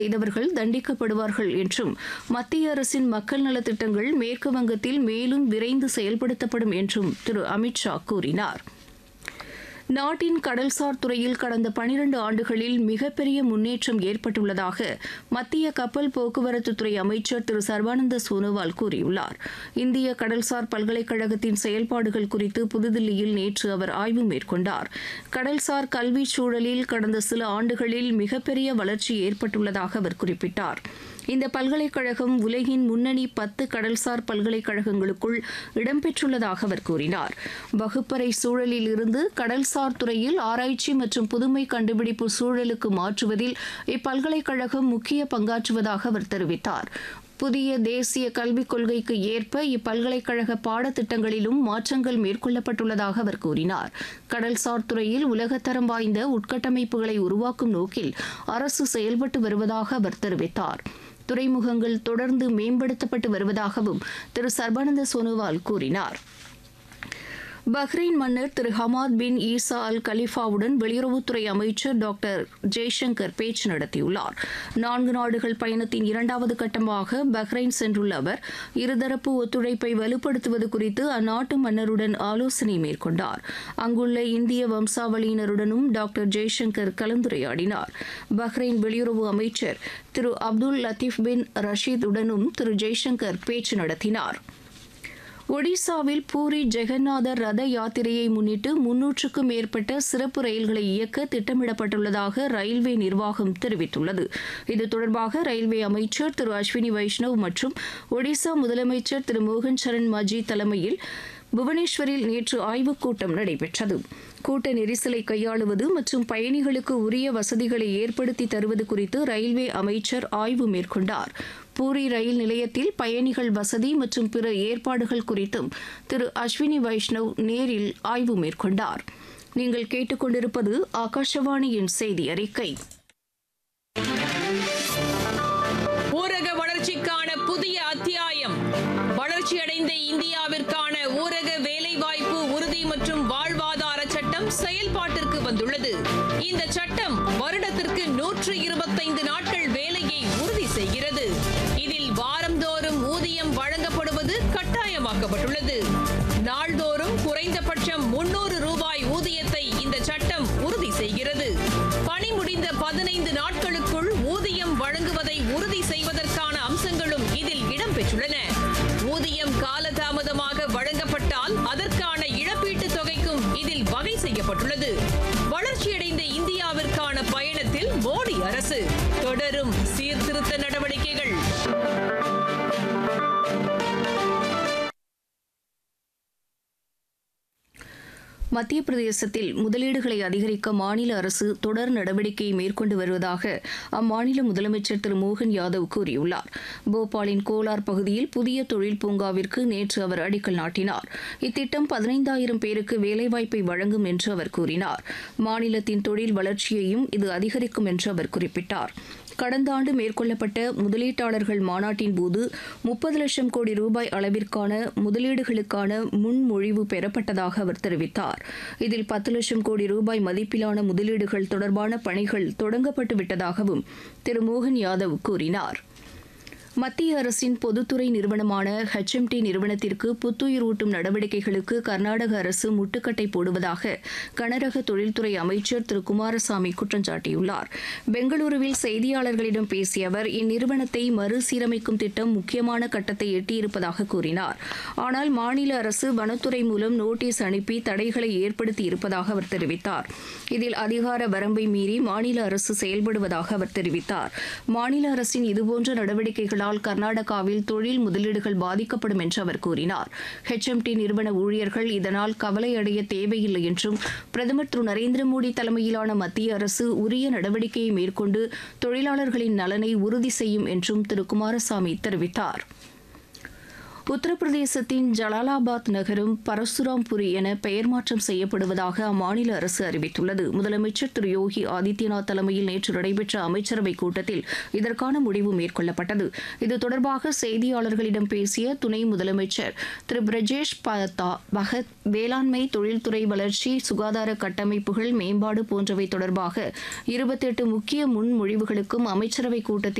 செய்தவர்கள் தண்டிக்கப்படுவார்கள் என்றும் மத்திய அரசின் மக்கள் நலத்திட்டங்கள் மேற்கு வங்கத்தில் மேலும் விரைந்து செயல்படுத்தப்படும் என்றும் திரு அமித்ஷா கூறினார் நாட்டின் கடல்சார் துறையில் கடந்த பனிரண்டு ஆண்டுகளில் மிகப்பெரிய முன்னேற்றம் ஏற்பட்டுள்ளதாக மத்திய கப்பல் போக்குவரத்துத்துறை அமைச்சர் திரு சர்பானந்த சோனோவால் கூறியுள்ளார் இந்திய கடல்சார் பல்கலைக்கழகத்தின் செயல்பாடுகள் குறித்து புதுதில்லியில் நேற்று அவர் ஆய்வு மேற்கொண்டார் கடல்சார் கல்வி சூழலில் கடந்த சில ஆண்டுகளில் மிகப்பெரிய வளர்ச்சி ஏற்பட்டுள்ளதாக அவர் குறிப்பிட்டார் இந்த பல்கலைக்கழகம் உலகின் முன்னணி பத்து கடல்சார் பல்கலைக்கழகங்களுக்குள் இடம்பெற்றுள்ளதாக அவர் கூறினார் வகுப்பறை சூழலில் இருந்து கடல்சார் துறையில் ஆராய்ச்சி மற்றும் புதுமை கண்டுபிடிப்பு சூழலுக்கு மாற்றுவதில் இப்பல்கலைக்கழகம் முக்கிய பங்காற்றுவதாக அவர் தெரிவித்தார் புதிய தேசிய கல்விக் கொள்கைக்கு ஏற்ப இப்பல்கலைக்கழக பாடத்திட்டங்களிலும் மாற்றங்கள் மேற்கொள்ளப்பட்டுள்ளதாக அவர் கூறினார் கடல்சார் துறையில் உலகத்தரம் வாய்ந்த உட்கட்டமைப்புகளை உருவாக்கும் நோக்கில் அரசு செயல்பட்டு வருவதாக அவர் தெரிவித்தார் துறைமுகங்கள் தொடர்ந்து மேம்படுத்தப்பட்டு வருவதாகவும் திரு சர்பானந்த சோனோவால் கூறினார் பஹ்ரைன் மன்னர் திரு ஹமாத் பின் ஈசா அல் கலிஃபாவுடன் வெளியுறவுத்துறை அமைச்சர் டாக்டர் ஜெய்சங்கர் பேச்சு நடத்தியுள்ளார் நான்கு நாடுகள் பயணத்தின் இரண்டாவது கட்டமாக பஹ்ரைன் சென்றுள்ள அவர் இருதரப்பு ஒத்துழைப்பை வலுப்படுத்துவது குறித்து அந்நாட்டு மன்னருடன் ஆலோசனை மேற்கொண்டார் அங்குள்ள இந்திய வம்சாவளியினருடனும் டாக்டர் ஜெய்சங்கர் கலந்துரையாடினார் பஹ்ரைன் வெளியுறவு அமைச்சர் திரு அப்துல் லத்தீப் பின் ரஷீத் உடனும் திரு ஜெய்சங்கர் பேச்சு நடத்தினார் ஒடிசாவில் பூரி ஜெகநாதர் ரத யாத்திரையை முன்னிட்டு முன்னூற்றுக்கும் மேற்பட்ட சிறப்பு ரயில்களை இயக்க திட்டமிடப்பட்டுள்ளதாக ரயில்வே நிர்வாகம் தெரிவித்துள்ளது இது தொடர்பாக ரயில்வே அமைச்சர் திரு அஸ்வினி வைஷ்ணவ் மற்றும் ஒடிசா முதலமைச்சர் திரு மோகன் சரண் மாஜி தலைமையில் புவனேஸ்வரில் நேற்று ஆய்வுக் கூட்டம் நடைபெற்றது கூட்ட நெரிசலை கையாளுவது மற்றும் பயணிகளுக்கு உரிய வசதிகளை ஏற்படுத்தி தருவது குறித்து ரயில்வே அமைச்சர் ஆய்வு மேற்கொண்டார் பூரி ரயில் நிலையத்தில் பயணிகள் வசதி மற்றும் பிற ஏற்பாடுகள் குறித்தும் திரு அஸ்வினி வைஷ்ணவ் நேரில் ஆய்வு மேற்கொண்டார் நீங்கள் கேட்டுக்கொண்டிருப்பது ஆகாஷவாணியின் செய்தி அறிக்கை ஊரக வளர்ச்சிக்கான புதிய அத்தியாயம் வளர்ச்சியடைந்த இந்தியாவிற்கான ஊரக வேலைவாய்ப்பு உறுதி மற்றும் வாழ்வாதார சட்டம் செயல்பாட்டிற்கு வந்துள்ளது இந்த சட்டம் வருடத்திற்கு நூற்று இருபத்தைந்து நாட்கள் வேலையை உறுதி செய்கிறது இதில் வாரந்தோறும் ஊதியம் வழங்கப்படுவது கட்டாயமாக்கப்பட்டுள்ளது நாள்தோறும் குறைந்தபட்சம் முன்னூறு ரூபாய் ஊதியத்தை இந்த சட்டம் உறுதி செய்கிறது பணி முடிந்த பதினைந்து நாட்களுக்குள் ஊதியம் வழங்குவதை உறுதி செய்வதற்கான அம்சங்களும் இதில் இடம்பெற்றுள்ளன ஊதியம் காலதாமதமாக வழங்கப்பட்டால் அதற்கான இழப்பீட்டுத் தொகைக்கும் இதில் வகை செய்யப்பட்டுள்ளது வளர்ச்சியடைந்த இந்தியாவிற்கான பயணத்தில் மோடி அரசு தொடரும் சீர்திருத்த நடவடிக்கைகள் மத்திய பிரதேசத்தில் முதலீடுகளை அதிகரிக்க மாநில அரசு தொடர் நடவடிக்கை மேற்கொண்டு வருவதாக அம்மாநில முதலமைச்சர் திரு மோகன் யாதவ் கூறியுள்ளார் போபாலின் கோலார் பகுதியில் புதிய தொழில் பூங்காவிற்கு நேற்று அவர் அடிக்கல் நாட்டினார் இத்திட்டம் பதினைந்தாயிரம் பேருக்கு வேலைவாய்ப்பை வழங்கும் என்று அவர் கூறினார் மாநிலத்தின் தொழில் வளர்ச்சியையும் இது அதிகரிக்கும் என்று அவர் குறிப்பிட்டார் கடந்த ஆண்டு மேற்கொள்ளப்பட்ட முதலீட்டாளர்கள் மாநாட்டின் போது முப்பது லட்சம் கோடி ரூபாய் அளவிற்கான முதலீடுகளுக்கான முன்மொழிவு பெறப்பட்டதாக அவர் தெரிவித்தார் இதில் பத்து லட்சம் கோடி ரூபாய் மதிப்பிலான முதலீடுகள் தொடர்பான பணிகள் தொடங்கப்பட்டு விட்டதாகவும் திரு மோகன் யாதவ் கூறினார் மத்திய அரசின் பொதுத்துறை நிறுவனமான ஹெச்எம்டி நிறுவனத்திற்கு புத்துயிர் ஊட்டும் நடவடிக்கைகளுக்கு கர்நாடக அரசு முட்டுக்கட்டை போடுவதாக கனரக தொழில்துறை அமைச்சர் திரு குமாரசாமி குற்றம் சாட்டியுள்ளார் பெங்களூருவில் செய்தியாளர்களிடம் பேசிய அவர் இந்நிறுவனத்தை மறுசீரமைக்கும் திட்டம் முக்கியமான கட்டத்தை எட்டியிருப்பதாக கூறினார் ஆனால் மாநில அரசு வனத்துறை மூலம் நோட்டீஸ் அனுப்பி தடைகளை ஏற்படுத்தி இருப்பதாக அவர் தெரிவித்தார் இதில் அதிகார வரம்பை மீறி மாநில அரசு செயல்படுவதாக அவர் தெரிவித்தார் மாநில அரசின் இதுபோன்ற நடவடிக்கைகளால் கர்நாடகாவில் தொழில் முதலீடுகள் பாதிக்கப்படும் என்று அவர் கூறினார் ஹெச்எம்டி நிறுவன ஊழியர்கள் இதனால் கவலையடைய தேவையில்லை என்றும் பிரதமர் திரு நரேந்திர மோடி தலைமையிலான மத்திய அரசு உரிய நடவடிக்கையை மேற்கொண்டு தொழிலாளர்களின் நலனை உறுதி செய்யும் என்றும் திரு குமாரசாமி தெரிவித்தார் உத்தரப்பிரதேசத்தின் ஜலாலாபாத் நகரம் பரசுராம்புரி என பெயர் மாற்றம் செய்யப்படுவதாக அம்மாநில அரசு அறிவித்துள்ளது முதலமைச்சர் திரு யோகி ஆதித்யநாத் தலைமையில் நேற்று நடைபெற்ற அமைச்சரவைக் கூட்டத்தில் இதற்கான முடிவு மேற்கொள்ளப்பட்டது இது தொடர்பாக செய்தியாளர்களிடம் பேசிய துணை முதலமைச்சர் திரு பிரஜேஷ் பதா பகத் வேளாண்மை தொழில்துறை வளர்ச்சி சுகாதார கட்டமைப்புகள் மேம்பாடு போன்றவை தொடர்பாக இருபத்தெட்டு முக்கிய முன்மொழிவுகளுக்கும் அமைச்சரவைக் கூட்டத்தில்